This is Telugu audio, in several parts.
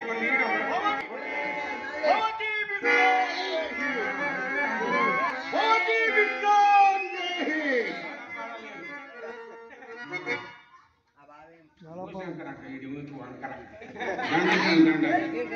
పెట్టుకోండి భవతి విజ్ఞానేహి. భవతి విజ్ఞానేహి. శంకర, ఇది ఊరికి వంకర. దండ, దండ,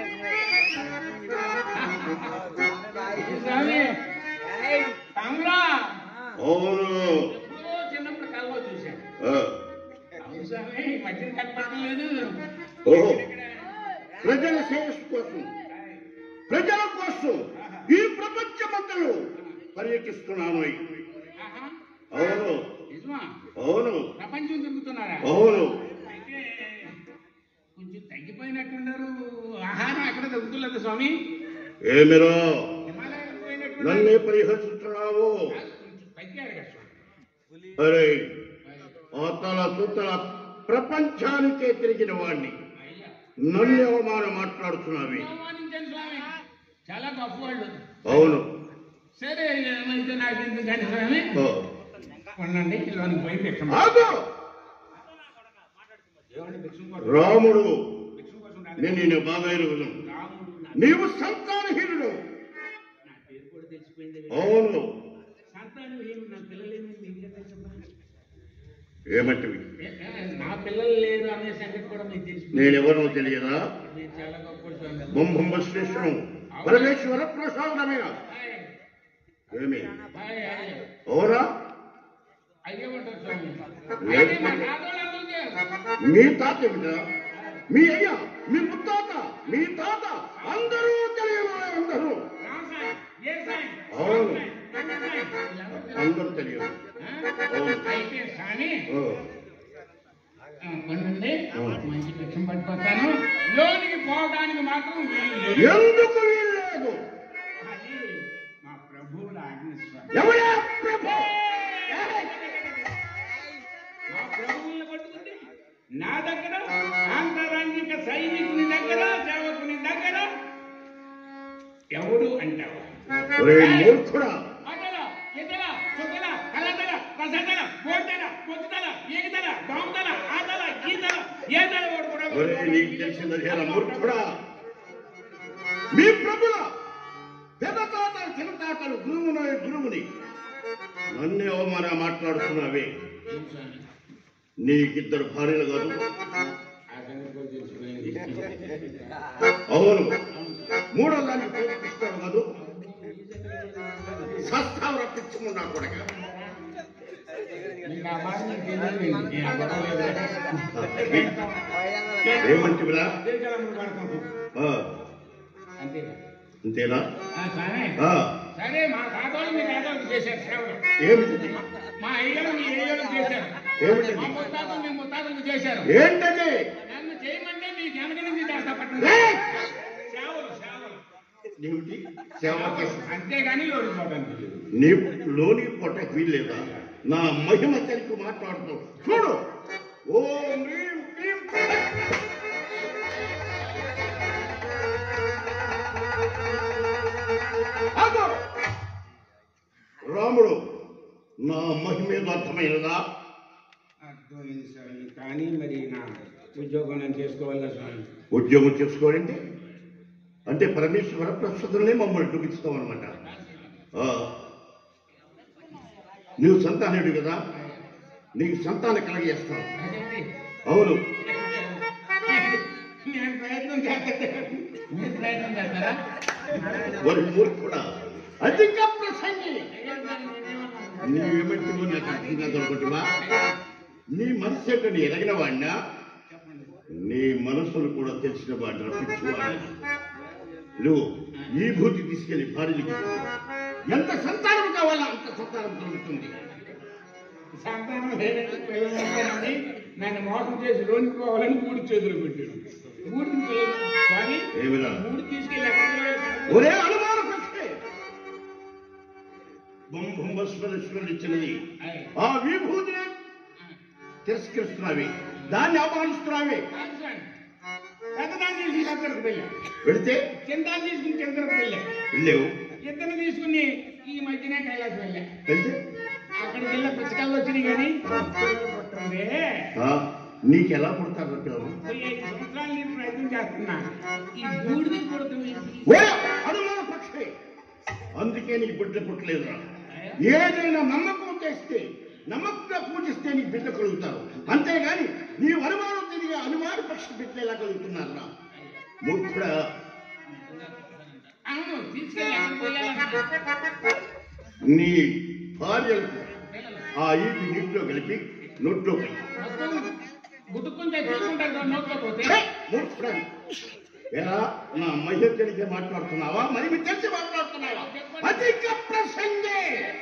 దండ. స్వామి, తమ్ముడా, అవును ఎప్పుడో చిన్నప్పుడు కల్లో చూశాను ఆ, అవును స్వామి ఈ మధ్యన కనపడలేదు ఓహో ప్రజల శ్రేయస్సు కోసం ప్రజల కోసం ఈ ప్రపంచమంతలో పర్యటిస్తున్నాను ఆహా, అవును నిజమా అవును ప్రపంచం తిరుగుతున్నారా అవును అయితే కొంచెం తగ్గిపోయినట్టున్నారు ఆహారం ఎక్కడ తగ్గుతులేదు స్వామి ఏమిరో హిమాలయాలకు పోయినట్టున్నారు నన్నే పరిహసిస్తున్నావు కొంచెం తగ్గారు కదా స్వామి అరే అవతల సుతల ప్రపంచానికే తిరిగిన వాణ్ణి అయ్యా నన్ను అవమానం మాట్లాడుతున్నావి అవమానించాను స్వామి చాలా గొప్పవాళ్ళు అవును సరే ఏమైతే నాకు ఎందుకు కానీ స్వామి ఓ. ఉండండి లోనికి పోయి భిక్షం ఆగు ఏమండి భిక్షం కోసం రాముడు భిక్షం కోసం రాలేదు. నేను నేను బాగా ఎరుగును రాముడు నా నీవు సంతానహీనుడు నా పేరు కూడా తెలిసిపోయింది అవును సంతానం ఏమి నా పిల్లలేమి మీకు తెలుసమ్మా? ఏమంటివి ఏ- ఏ, నా పిల్లలు లేరు అనే సంగతి కూడా మీకు తెలిసిపోయింది నేనెవరో తెలియదా మీరు చాలా గొప్ప స్వామి బొంబొమ్మ శ్రేష్ఠం పరమేశ్వర ప్రసాదమైన హాయ్. ఏమి హాయ్, హాయ్. అవునా అయ్యే ఉంటారు స్వామి లేదు. అయితే మా తాతోళ్ళు అందరూ చేరు. మీ తాత ఏమిటా మీ అయ్య మీ ముత్తాత మీ తాత అందరూ తెలియదు అందరూ రామ్ సాయి, ఏ సాయి, అవును. రామ్ సాయి, రామ్ సాయి. వీళ్ళందరూ తెలుసు. అందరూ తెలియదు ఆ? అవును. అయితే స్వామి ఓ, ఆ, ఉండండి ఆ. మంచి భిక్షం పట్టుకొస్తాను లోనికి పోవడానికి మాత్రం వీలు లేదు. ఎందుకు వీల్లేదు అది మా ప్రభువుల ఆజ్ఞ స్వామి ఎవరా ప్రభు మా ప్రభువుల్ని పట్టుకుంటే నా దగ్గర ఆంతరంగిక సైనికుని దగ్గర సేవకుని దగ్గర ఎవడు అంటావు ఒరే మూర్ఖుడా అతల ఇతల చుక్కల కలతల రసతల కోటల పొత్తుతల ఈగతల దోమతల ఆతల ఈతల ఏతల వాడు కూడా ఒరే నీకు తెలిసిందదేనా మూర్ఖుడా మీ ప్రభుల పెద్ద తాత చిన్న తాతలు గురువున గురువుని నన్నే అవమాన మాట్లాడుతున్నావే నీకిద్దరు భార్యలు కాదు ఆ సంగతి కూడా తెలిసిపోయింది అవును మూడో దానికి ప్రయత్నిస్తారు కాదు సస్తావు రప్పించమన్నా కొడక నీకు ఆ మాట నీకు తెలియదు. నేను ఆ గొడవ లేదు. ఏమంటివిరా దేశాలను పడుకుంటూ. ఆ, అంతేనా అంతేనా ఆ, సరే ఆ, సరే మా తాతోళ్ళు మీ తాతోళ్ళు చేశారు సేవలు ఏమిటి మా అయ్యలు మీ అయ్యలు చేశారు ఏమిటి మా ముత్తాతలు మీ ముత్తాతలు చేశారు ఏంటది నన్ను చేయమంటే మీకు వెనక నుంచి చేస్తా పట్టండి ఏయ్! సేవలు సేవలు ఏమిటి సేవ చేస్తా. అంతేగాని లోడిపోవడానికి లేదు. నీ లోని పొట్ట వీల్లేదా నా మహిమ కలిగి మాట్లాడుతూ చూడు ఓం హ్రీం క్లీం ఫట్. ఆగు! రాముడు నా మహిమేదో అర్థమైనదా అర్థమైంది స్వామి కానీ మరి నా ఉద్యోగం నేను చేసుకోవాలి స్వామి ఉద్యోగం చేసుకోవాలంటే అంటే పరమేశ్వర ప్రస్తుతంలో మమ్మల్ని చూపిస్తాం అనమాట నువ్వు సంతానుడు కదా నీకు సంతానం కలగజేస్తాను అదేంటి అవును నేను ప్రయత్నం చేస్తాను మీరు ప్రయత్నం చేస్తారా వారి మూర్ఖుడా అధిక ప్రసంగి నీవేమంటున్నావు నాకు అర్థం కాదు అనుకుంటున్నా నీ మనసు ఏంటని ఎరగిన వాడినా నీ మనసును కూడా తెలిసిన వాడిని రప్పించువాడినా నువ్వు ఈ భూతి తీసుకెళ్లి భార్యకి ఇవ్వు. ఎంత సంతానం కావాలా అంత సంతానం కలుగుతుంది సంతానం లేదంటే పిల్లలు ఉన్నారని నన్ను మోసం చేసి లోనికి పోవాలని మూడు చేతులు పెట్టాడు మూడు స్వామి ఏమిరా మూడు తీసుకెళ్ళి ఎక్కడ ఒరే అనుమాన ప్రశ్నే బొంబస్వరేశ్వరుడు ఇచ్చినది ఆ విభూతిని తిరస్కరిస్తున్నావి దాన్ని అవమానిస్తున్నావి పెద్దదాన్ని తీసుకుని చంద్రకు వెళ్ళా వెళితే చింతాన్ని తీసుకుని చంద్రకు వెళ్ళా వెళ్ళావు ఇద్దరిని తీసుకుని ఈ మధ్యనే కైలాసం వెళ్ళా వెళ్తే అక్కడికి వెళ్ళి పుస్తకాలు వచ్చినాయి కానీ పుట్టింది ఆ, నీకు ఎలా పుడతారు పిల్లలు ముప్పై ఐదు సంవత్సరాల నుంచి ప్రయత్నం చేస్తున్నా ఈ బూడిద పుడతాం ఏంటి? ఓ అనుమాన పక్షే అందుకే నీకు బిడ్డ పుట్టలేదురా ఏదైనా నమ్మకం చేస్తే నమ్మకంగా పూజిస్తే నీకు బిడ్డ కలుగుతారు అంతేగాని నీ అనుమానం తిరిగి అనుమాన పక్షి బిడ్డ ఎలా కలుగుతున్నారా మూర్ఖుడా అవును తీసుకెళ్ళి ఎక్కడ పోయాలన్నా? నీ భార్యలకు ఆ ఈటి నీటిలో కలిపి నోట్లో కలిపి మొత్తం గుట్టుకుని తెచ్చుకుంటారు కదా నోట్లో పోతే ఛే! మూర్ఖుడా ఎలా నా మహిళ తెలిసే మాట్లాడుతున్నావా మరి మీకు తెలిసి మాట్లాడుతున్నావా అధిక ప్రసంగే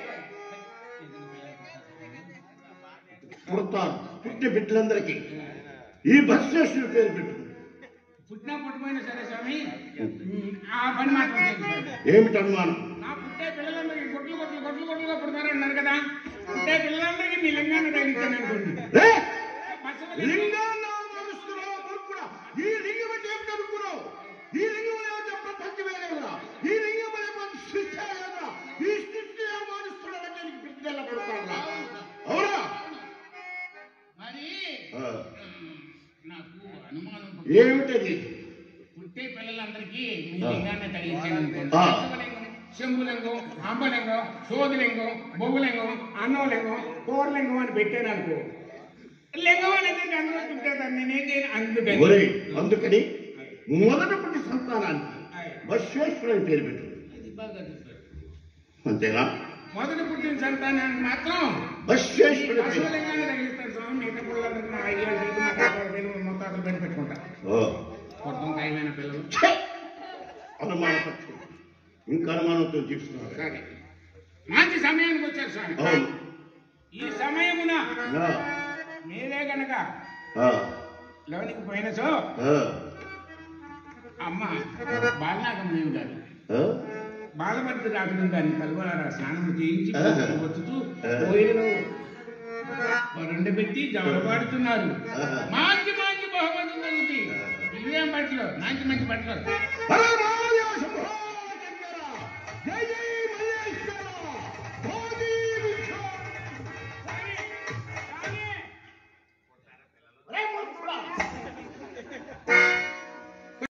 పుడతారు పుట్టిన బిడ్డలందరికీ ఈ బస్సేషన్ పేరు పెట్టు పుట్టినా పుట్టిపోయినా సరే స్వామి ఉమ్, ఆ పని మాత్రం చేయకు స్వామి. ఏమిటి అనుమానం నా పుట్టే పిల్లలందరికీ గొడ్లు గొడ్లు గొడ్లు గొడ్లుగా పుడతారన్నారు కదా పుట్టే పిల్లలందరికీ మీ లింగాన్ని తగ్గించాను అనుకోండి రే! బస్సులో లింగాన్ని అనుమానిస్తున్నావా మూర్ఖుడా? ఈ లింగం అంటే ఏమిటి అనుకున్నావు ఈ లింగం ఏమిటి ప్రపంచమే లేదురా ఈ లింగం అనే మన సృష్టి లేదురా ఈ సృష్టి అనుమానిస్తున్నాడంటే నీకు బిడ్డల పడతారా అవునా మరి ఆ, ఉమ్, నాకు అనుమానం ఏమిటది పుట్టే పిల్లలందరికీ మీ లింగాన్ని తగిలించాను అనుకోండి ఆ. శివలింగం, శంభులింగం అంబలింగం సోదిలింగం బొగులింగం అన్నవలింగం కోరలింగం అని పెట్టాను అనుకో లింగం అనేది అందులో చుట్టేదాన్ని నేనేం చేయను అందుకని ఒరే అందుకని మొదట పుట్టి సంతానానికి బశ్వేశ్వరుడు అని పేరు పెట్టు ఇది బాగా చెప్పారు. అంతేనా మొదటి పుట్టిన సంతానానికి మాత్రం బశ్వేశ్వరుడు పేరు పశువులింగాన్ని తగిలిస్తాను స్వామి మిగతా పిల్లలందరికీ నా ఐడియా చేసి మా తాతల పేరు మొత్తాతల పేరు పెట్టుకుంటా ఓ, మొత్తం ఖాయమైన పిల్లలు ఛే! అనుమాన పక్షం ఇంకా అనుమానంతో చూస్తున్నారు సరే మంచి సమయానికి వచ్చారు స్వామి అవును ఈ సమయమున ఆ, మీరే గనక ఆ, లోనికి పోయిన సో ఆ, అమ్మ బాలనాగమనేవి గారు ఆ? బాలభద్ర రాజులు దాన్ని కలువలారా స్నానం చేయించి ఆహా. వచ్చుతూ ఆహా. కోయిలలో రెండు పెట్టి జవలబాడుతున్నారు ఆహా. మంచి మంచి బహుమతులు దొరుకుతాయి ఇవేం బట్టలు మంచి మంచి బట్టలు పరమ